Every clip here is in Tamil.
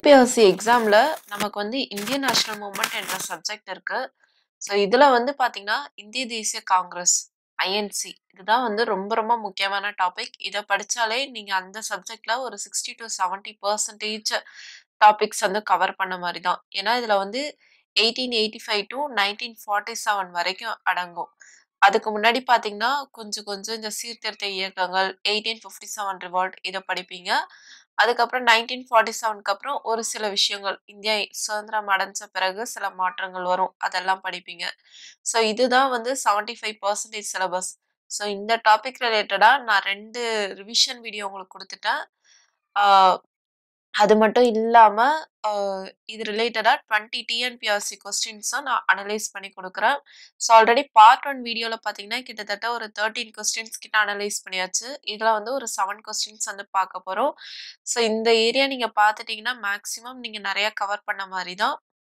யுபிஎஸ்சி எக்ஸாம்ல நமக்கு வந்து இந்தியன் நேஷனல் மூவ்மெண்ட் என்ற சப்ஜெக்ட் இருக்கு. ஸோ இதுல வந்து பார்த்தீங்கன்னா, இந்திய தேசிய காங்கிரஸ் ஐஎன்சி இதுதான் வந்து ரொம்ப ரொம்ப முக்கியமான டாபிக். இத படிச்சாலே நீங்க அந்த சப்ஜெக்ட்ல ஒரு 60-70% டாபிக்ஸ் வந்து கவர் பண்ண மாரி தான். ஏன்னா இதுல வந்து 1885 டூ 1947 வரைக்கும் அடங்கும். அதுக்கு முன்னாடி பார்த்தீங்கன்னா, கொஞ்சம் கொஞ்சம் இந்த சீர்திருத்த இயக்கங்கள், 1857 ரிவால்ட் இத படிப்பீங்க. அதுக்கப்புறம் 1947க்கு அப்புறம் ஒரு சில விஷயங்கள், இந்தியா சுதந்திரம் அடைஞ்ச பிறகு சில மாற்றங்கள் வரும். அதெல்லாம் படிப்பீங்க. ஸோ இதுதான் வந்து 75% சிலபஸ். ஸோ இந்த டாபிக் ரிலேட்டடா நான் 2 ரிவிஷன் வீடியோ உங்களுக்கு குடுத்துட்டேன். ஆ அது மட்டும் இல்லாம, அ இது ரிலேட்டடா 20 டிஎன்பிஎஸ்சி கொஸ்டின்ஸும் நான் அனலைஸ் பண்ணி குடுக்குறேன். ஸோ ஆல்ரெடி பார்ட் 1 வீடியோல பார்த்தீங்கன்னா, கிட்டத்தட்ட ஒரு 13 கொஸ்டின்ஸ் கிட்ட அனலைஸ் பண்ணியாச்சு. இதுல வந்து ஒரு 7 கொஸ்டின்ஸ் வந்து பார்க்க போறோம். ஸோ இந்த ஏரியா நீங்க பார்த்துட்டீங்கன்னா, மேக்ஸிமம் நீங்க நெறைய கவர் பண்ண மாரி தான்.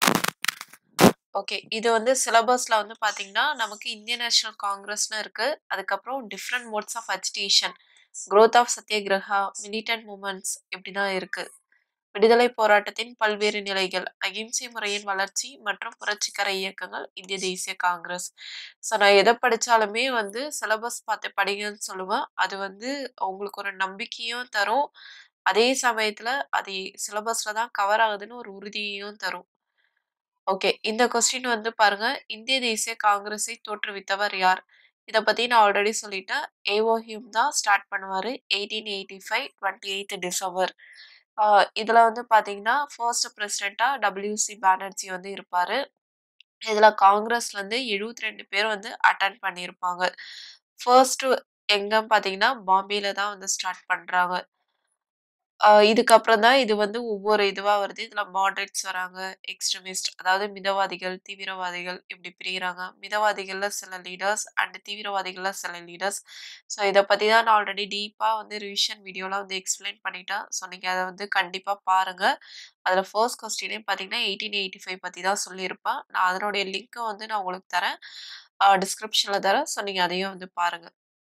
ஓகே. இது வந்து சிலபஸ்ல வந்து பார்த்தீங்கன்னா, நமக்கு இந்தியன் நேஷனல் காங்கிரஸ்ன்னு இருக்கு. அதுக்கப்புறம் different modes of agitation, growth of satyagraha, militant movements இப்படிதான் இருக்கு. விடுதலை போராட்டத்தின் பல்வேறு நிலைகள், அகிம்சை முறையின் வளர்ச்சி மற்றும் புரட்சிகர இயக்கங்கள், இந்திய தேசிய காங்கிரஸ். ஸோ நான் எத படிச்சாலுமே வந்து சிலபஸ் பார்த்து படிங்கன்னு சொல்லுவேன். அது வந்து உங்களுக்கு ஒரு நம்பிக்கையும் தரும். அதே சமயத்துல அது சிலபஸ்ல தான் கவர் ஆகுதுன்னு ஒரு உறுதியையும் தரும். ஓகே. இந்த கொஸ்டின் வந்து பாருங்க. இந்திய தேசிய காங்கிரஸை தோற்றுவித்தவர் யார்? இத பத்தி நான் ஆல்ரெடி சொல்லிட்டேன். ஏ.ஓ. ஹியூம் தான் ஸ்டார்ட் பண்ணுவாரு. 1885 28 டிசம்பர். ஆ இதுல வந்து பார்த்தீங்கன்னா, ஃபர்ஸ்ட் பிரசிடென்ட்டா டபிள்யூ.சி. பானர்ஜி வந்து இருப்பாரு. இதுல காங்கிரஸ்லருந்து 72 பேர் வந்து அட்டெண்ட் பண்ணியிருப்பாங்க. ஃபர்ஸ்ட் எங்கன்னு பார்த்தீங்கன்னா, பாம்பேல தான் வந்து ஸ்டார்ட் பண்றாங்க. ஆ இதுக்கப்புறம் தான் இது வந்து ஒவ்வொரு இதுவா வருது. இதுல மாடரேட்ஸ் வராங்க, எக்ஸ்ட்ரீமிஸ்ட் அதாவது மிதவாதிகள், தீவிரவாதிகள் இப்படி பிரியிறாங்க. மிதவாதிகள்ல சில லீடர்ஸ் அண்ட் தீவிரவாதிகள்ல சில லீடர்ஸ். ஸோ இத பத்தி தான் நான் ஆல்ரெடி டீப்பா வந்து ரிவிஷன் வீடியோல வந்து எக்ஸ்பிளைன் பண்ணிட்டேன். ஸோ நீங்க அத வந்து கண்டிப்பா பாருங்க. அதுல ஃபர்ஸ்ட் கொஸ்டினே பார்த்தீங்கன்னா, 1885 பத்தி தான் சொல்லியிருப்பேன். நான் அதனுடைய லிங்க்க வந்து நான் உங்களுக்கு தரேன். அ டிஸ்கிரிப்ஷன்ல தரேன். ஸோ நீங்க அதையும் வந்து பாருங்க.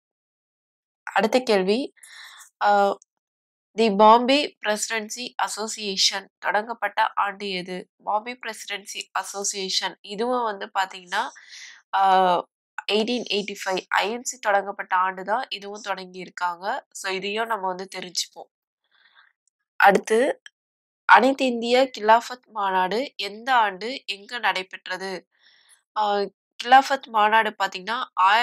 அடுத்த கேள்வி. Uh the Bombay Presidency Association தொடங்கப்பட்ட ஆண்டு எது? பாம்பே பிரசிடென்சி அசோசியேஷன் இதுவும் வந்து பார்த்தீங்கன்னா, ஆ 1885 ஐஎன்சி தொடங்கப்பட்ட ஆண்டு தான் இதுவும் தொடங்கியிருக்காங்க. ஸோ இதையும் நம்ம வந்து தெரிஞ்சுப்போம். அடுத்து அனைத்து இந்திய கிலாஃபத் மாநாடு எந்த ஆண்டு, எங்க நடைபெற்றது? ஆ கிலாஃபத் மாநாடு பார்த்தீங்கன்னா,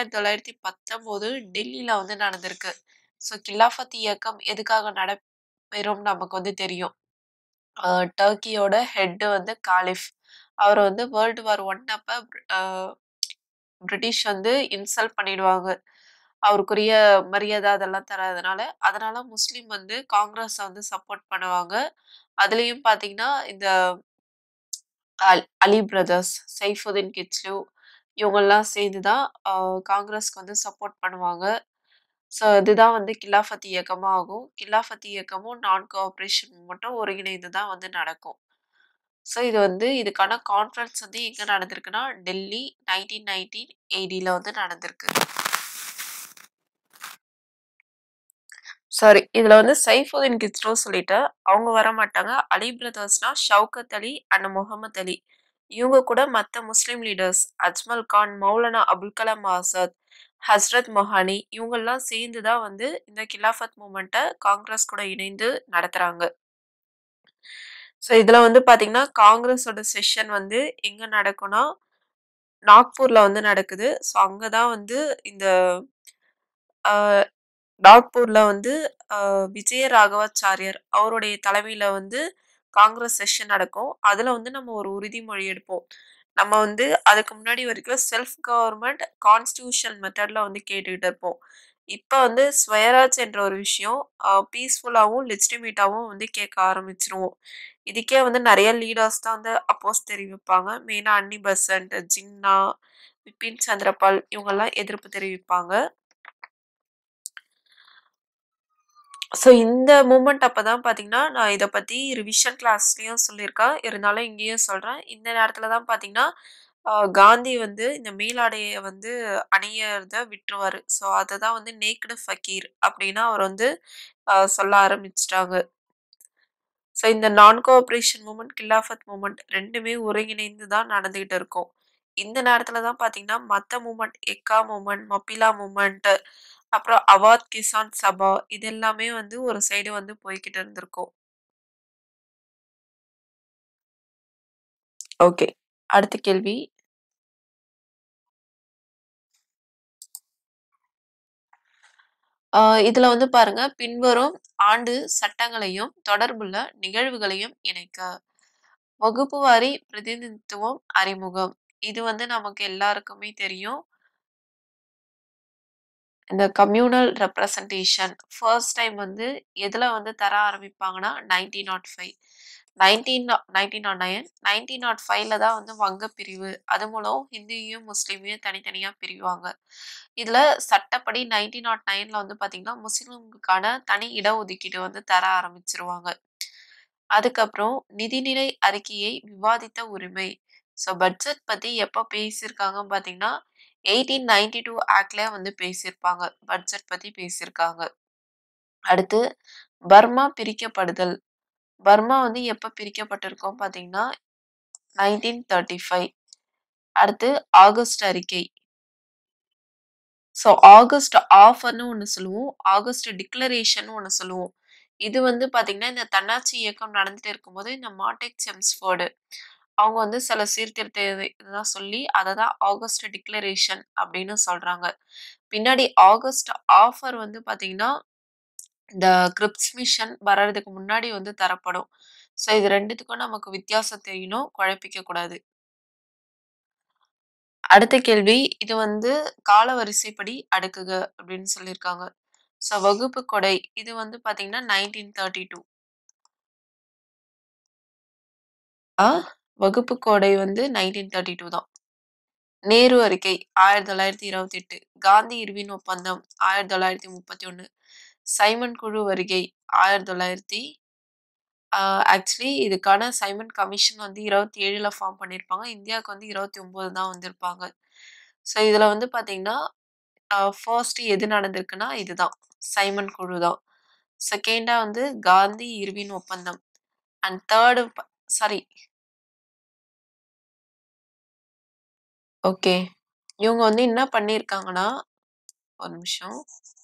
1919 டெல்லில வந்து நடந்திருக்கு. ஸோ கிலாஃபத் இயக்கம் எதுக்காக நடைபெறும்னு நமக்கு வந்து தெரியும். ஆ டர்க்கியோட ஹெட் வந்து காலிஃப். அவர வந்து வேர்ல்ட் வார் 1 அப்ப அ பிரிட்டிஷ் வந்து இன்சல்ட் பண்ணிடுவாங்க. அவருக்குரிய மரியாதை அதெல்லாம் தராதனால. அதனால முஸ்லீம் வந்து காங்கிரஸ வந்து சப்போர்ட் பண்ணுவாங்க. அதுலயும் பார்த்தீங்கன்னா, இந்த அல் அலி பிரதர்ஸ், சைஃபுதீன் கிச்லு இவங்கலாம் சேர்ந்து தான் அ காங்கிரஸ்க்கு வந்து சப்போர்ட் பண்ணுவாங்க. ஸோ இதுதான் வந்து கிலாஃபத் இயக்கமா ஆகும். கிலாஃபத் இயக்கமும் நான் கோஆப்பரேஷன் மூவ்மெண்ட்டும் ஒருங்கிணைந்து தான் வந்து நடக்கும். ஸோ இது வந்து இதுக்கான கான்ஃபரன்ஸ் வந்து எங்க நடந்திருக்குன்னா, டெல்லி 1919 ஏடில வந்து நடந்திருக்கு. சாரி. இதுல வந்து சைஃபுதீன் கிச்லு சொல்லிட்டேன். அவங்க வரமாட்டாங்க. அலி பிரதர்ஸ்னா ஷவுகத் அலி அண்ட் முகமது அலி. இவங்க கூட மத்த முஸ்லீம் லீடர்ஸ் அஜ்மல் கான், மௌலானா அபுல் கலாம் ஆசாத், ஹஸ்ரத் மொஹானி இவங்கலாம் சேர்ந்து தான் வந்து இந்த கிலாஃபத் மூவ்மெண்ட்ட காங்கிரஸ் கூட இணைந்து நடத்துறாங்க. ஸோ இதுல வந்து பார்த்தீங்கன்னா, காங்கிரஸோட செஷன் வந்து எங்க நடக்கும்னா, நாக்பூர்ல வந்து நடக்குது. ஸோ அங்க தான் வந்து இந்த ஆ நாக்பூர்ல வந்து அ விஜய ராகவாச்சாரியார் அவருடைய தலைமையில வந்து காங்கிரஸ் செஷன் நடக்கும். அதுல வந்து நம்ம ஒரு உறுதிமொழி எடுப்போம். நம்ம வந்து அதுக்கு முன்னாடி வரைக்கும் செல்ஃப் கவர்ன்மென்ட் கான்ஸ்டிடியூஷன் மெத்தட்ல வந்து கேட்டுட்டு இருப்போம். இப்ப வந்து ஸ்வயராஜ் என்ற ஒரு விஷயம் அ பீஸ்ஃபுல்லாவும், லெஜிட்டிமேட்டாவும் வந்து கேட்க ஆரம்பிச்சுருவோம். இதுக்கே வந்து நெறைய லீடர்ஸ் தான் வந்து அப்போஸ் தெரிவிப்பாங்க. மெயினா அன்னி பெசன்ட், ஜின்னா, பிபின் சந்திரபால் இவங்கலாம் எதிர்ப்பு தெரிவிப்பாங்க. ஸோ இந்த மூவ்மெண்ட் அப்ப தான் பார்த்தீங்கன்னா, நான் இத பத்தி ரிவிஷன் கிளாஸ்லயும் சொல்லியிருக்கேன். இருந்தாலும் இங்கேயும் சொல்றேன். இந்த நேரத்துல தான் பார்த்தீங்கன்னா, அ காந்தி வந்து இந்த மேலாடைய வந்து அணியறத விட்டுருவாரு. ஸோ அததான் வந்து நேக்டு ஃபக்கீர் அப்படின்னு அவர் வந்து அ சொல்ல ஆரம்பிச்சுட்டாங்க. ஸோ இந்த நான் கோஆப்பரேஷன் மூவ்மெண்ட், கில்லாஃபத் மூவ்மெண்ட் 2மே ஒருங்கிணைந்து தான் நடந்துகிட்டு இருக்கும். இந்த நேரத்துல தான் பார்த்தீங்கன்னா, மத்த மூவ்மெண்ட் எக்கா மூவ்மெண்ட், மப்பிலா மூவ்மெண்ட், அப்புறம் அவாத் கிசான் சபா இது எல்லாமே வந்து ஒரு சைடு வந்து போய்க்கிட்டு இருந்திருக்கும். ஓகே. அடுத்த கேள்வி. ஆ இதுல வந்து பாருங்க, பின்வரும் ஆண்டு சட்டங்களையும், தொடர்புள்ள நிகழ்வுகளையும் இணைக்க. வகுப்புவாரி பிரதிநிதித்துவம் அறிமுகம். இது வந்து நமக்கு எல்லாருக்குமே தெரியும். இந்த கம்யூனல் ரெப்ரசன்டேஷன் ஃபர்ஸ்ட் டைம் வந்து எதுல வந்து தர ஆரம்பிப்பாங்கன்னா, 1905 19 1909 1905ல தான் வந்து வங்க பிரிவு. அது மூலம் ஹிந்தியையும், முஸ்லீமையும் தனித்தனியா பிரிவாங்க. இதுல சட்டப்படி 1909ல வந்து பார்த்தீங்கன்னா, முஸ்லிம்களுக்கான தனி இடஒதுக்கீடு வந்து தர ஆரம்பிச்சுருவாங்க. அதுக்கப்புறம் நிதிநிலை அறிக்கையை விவாதித்த உரிமை. ஸோ பட்ஜெட் பத்தி எப்ப பேசியிருக்காங்கன்னு பார்த்தீங்கன்னா, 1892 ஆக்ட்ல வந்து பேசியிருப்பாங்க. பட்ஜெட் பத்தி பேசியிருக்காங்க. அடுத்து பர்மா பிரிக்கப்படுதல். பர்மா வந்து எப்ப பிரிக்கப்பட்டிருக்கும் பார்த்தீங்கன்னா, 1935 அடுத்து ஆகஸ்ட் அறிக்கை. ஸோ ஆகஸ்ட் ஆஃபர்ன்னு ஒண்ணு சொல்லுவோம். ஆகஸ்ட் டிக்ளரேஷன்னு ஒண்ணு சொல்லுவோம். இது வந்து பார்த்தீங்கன்னா, இந்த தன்னாட்சி இயக்கம் நடந்துட்டு இருக்கும்போது, இந்த மார்டெக் செம்ஸ்ஃபோர்டு அவங்க வந்து சில சீர்திருத்த இது இதெல்லாம் சொல்லி, அத தான் ஆகஸ்ட் டிக்ளரேஷன் அப்படின்னு சொல்றாங்க. பின்னாடி ஆகஸ்ட் ஆஃபர் வந்து பார்த்தீங்கன்னா, இந்த கிரிப்ஸ் மிஷன் வர்றதுக்கு முன்னாடி வந்து தரப்படும். ஸோ இது 2த்துக்கும் நமக்கு வித்தியாசம் தெரியணும். குழப்பிக்க கூடாது. அடுத்த கேள்வி. இது வந்து கால வரிசைப்படி அடுக்குக அப்படின்னு சொல்லியிருக்காங்க. ஸோ வகுப்பு கொடை. இது வந்து பார்த்தீங்கன்னா, 1932 ஆ வகுப்பு கொடை வந்து 1932 தான். நேரு அறிக்கை 1928 காந்தி இர்வின் ஒப்பந்தம் 1931 சைமன் குழு வருகை 1900 ஆ ஆக்சுவலி இதுக்கான சைமன் கமிஷன் வந்து 27ல ஃபார்ம் பண்ணியிருப்பாங்க. இந்தியாவுக்கு வந்து 29 தான் வந்திருப்பாங்க. ஸோ இதுல வந்து பார்த்தீங்கன்னா, அ ஃபர்ஸ்ட் எது நடந்திருக்குன்னா, இதுதான். சைமன் குழு தான். செகண்டா வந்து காந்தி இர்வின் ஒப்பந்தம். அண்ட் 3 ப சாரி. ஓகே. இவங்க வந்து என்ன பண்ணியிருக்காங்கன்னா ஒரு நிமிஷம்.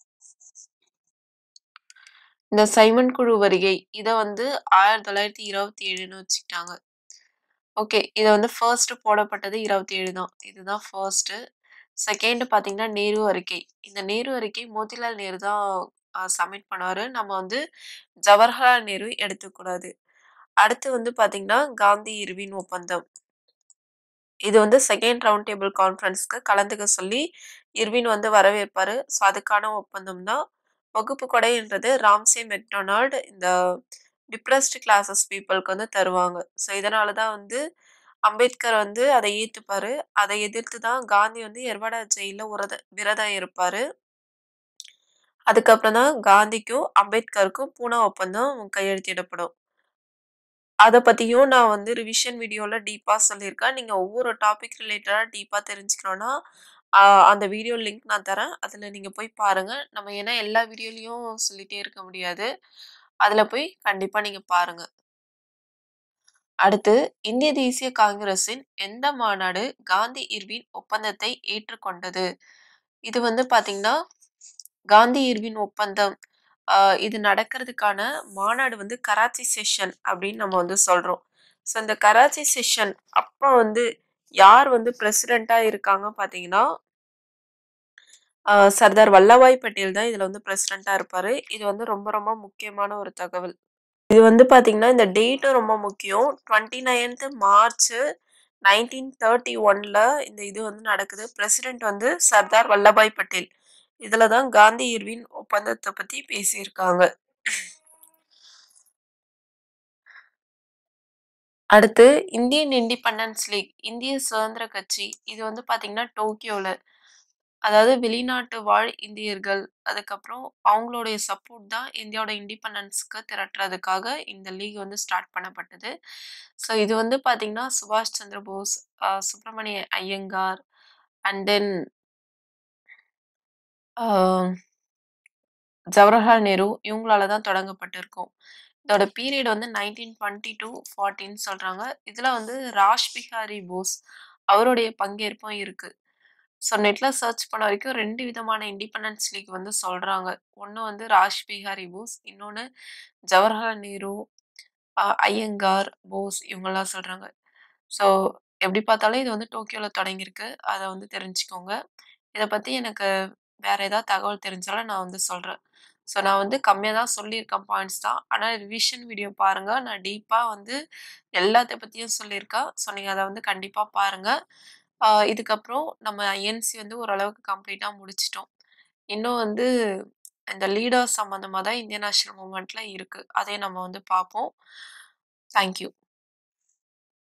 இந்த சைமன் குழு வருகை. இத வந்து 1927ன்னு வச்சுக்கிட்டாங்க. ஓகே. இத வந்து ஃபர்ஸ்ட் போடப்பட்டது 27 தான். இதுதான் ஃபர்ஸ்ட்டு. செகண்ட் பார்த்தீங்கன்னா, நேரு அறிக்கை. இந்த நேரு அறிக்கை மோதிலால் நேரு தான் அ சப்மிட் பண்ணுவாரு. நம்ம வந்து ஜவஹர்லால் நேரு எடுத்துக்கக்கூடாது. அடுத்து வந்து பார்த்தீங்கன்னா, காந்தி இர்வின் ஒப்பந்தம். இது வந்து செகண்ட் ரவுண்ட் டேபிள் கான்ஃபரன்ஸ்க்கு கலந்துக்க சொல்லி இர்வின் வந்து வரவேற்பாரு. ஸோ அதுக்கான ஒப்பந்தம் தான். வகுப்பு கொடைன்றது ராம்சே மெக்டொனால்ட் இந்த டிப்ரஸ்ட் கிளாஸஸ் பீப்பிள்க்கு வந்து தருவாங்க. ஸோ இதனால தான் வந்து அம்பேத்கர் வந்து அத ஏத்துப்பாரு. அத எதிர்த்து தான் காந்தி வந்து எர்வாடா ஜெயில்ல உரத விரதம் இருப்பாரு. அதுக்கப்புறம் தான் காந்திக்கும், அம்பேத்கருக்கும் பூனா ஒப்பந்தம் கையெழுத்திடப்படும். அத பத்தியும் நான் வந்து ரிவிஷன் வீடியோல டீப்பா சொல்லியிருக்கேன். நீங்க ஒவ்வொரு டாபிக் ரிலேட்டடா டீப்பா தெரிஞ்சுக்கணும்னா, அ அந்த வீடியோ லிங்க் நான் தரேன். அதுல நீங்க போய் பாருங்க. நம்ம ஏன்னா எல்லா வீடியோலயும் சொல்லிட்டே இருக்க முடியாது. அதுல போய் கண்டிப்பா நீங்க பாருங்க. அடுத்து இந்திய தேசிய காங்கிரஸின் எந்த மாநாடு காந்தி இர்வின் ஒப்பந்தத்தை ஏற்றுக்கொண்டது? இது வந்து பார்த்தீங்கன்னா, காந்தி இர்வின் ஒப்பந்தம் அ இது நடக்கிறதுக்கான மாநாடு வந்து கராச்சி செஷன் அப்படின்னு நம்ம வந்து சொல்றோம். ஸோ இந்த கராச்சி செஷன் அப்ப வந்து யார் வந்து பிரசிடென்ட்டா இருக்காங்க பார்த்தீங்கன்னா அ சர்தார் வல்லபாய் பட்டேல் தான் இதுல வந்து பிரசிடென்ட்டா இருப்பாரு. இது வந்து ரொம்ப ரொம்ப முக்கியமான ஒரு தகவல். இது வந்து பார்த்தீங்கன்னா, இந்த டேட்டும் ரொம்ப முக்கியம். 29த் மார்ச் 1931ல இந்த இது வந்து நடக்குது. பிரசிடென்ட் வந்து சர்தார் வல்லபாய் பட்டேல். இதுல தான் காந்தி இர்வின் ஒப்பந்தத்த பத்தி பேசியிருக்காங்க. அடுத்து இந்தியன் இண்டிபெண்டன்ஸ் லீக் இந்திய சுதந்திர கட்சி. இது வந்து பார்த்தீங்கன்னா, டோக்கியோல. அதாவது வெளிநாட்டு வாழ் இந்தியர்கள், அதுக்கப்புறம் அவங்களுடைய சப்போர்ட் தான் இந்தியாவோட இண்டிபெண்டன்ஸ்க்கு திரட்டுறதுக்காக இந்த லீக் வந்து ஸ்டார்ட் பண்ணப்பட்டது. ஸோ இது வந்து பார்த்தீங்கன்னா, சுபாஷ் சந்திர போஸ், அ Subramania Iyengar and then uh Jawaharlal Nehru இவங்களால தான் தொடங்கப்பட்டிருக்கும். இதோட பீரியட் வந்து 1920-40ன்னு சொல்றாங்க. இதுல வந்து ராஷ் பிஹாரி போஸ் அவருடைய பங்கேற்பும் இருக்கு. ஸோ நெட்ல சர்ச் பண்ண வரைக்கும் 2 விதமான இண்டிபெண்டன்ஸ் லீக் வந்து சொல்றாங்க. ஒண்ணு வந்து ராஷ் பிஹாரி போஸ், இன்னொன்னு ஜவஹர்லால் நேரு, அ ஐயங்கார், போஸ் இவங்கலாம் சொல்றாங்க. ஸோ எப்படி பார்த்தாலும் இது வந்து டோக்கியோல தொடங்கியிருக்கு. அத வந்து தெரிஞ்சுக்கோங்க. இத பத்தி எனக்கு வேற ஏதாவது தகவல் தெரிஞ்சாலும் நான் வந்து சொல்றேன். ஸோ நான் வந்து கம்மியா தான் சொல்லியிருக்கேன் பாயிண்ட்ஸ் தான். ஆனா ரிவிஷன் வீடியோ பாருங்க. நான் டீப்பா வந்து எல்லாத்த பத்தியும் சொல்லியிருக்கேன். ஸோ நீங்க அத வந்து கண்டிப்பா பாருங்க. அ இதுக்கப்புறம் நம்ம ஐஎன்சி வந்து ஓரளவுக்கு கம்ப்ளீட்டா முடிச்சுட்டோம். இன்னும் வந்து இந்த லீடர்ஸ் சம்மந்தமா தான் இந்தியன் நேஷனல் மூவ்மெண்ட்ல இருக்கு. அதையும் நம்ம வந்து பார்ப்போம். Thank you.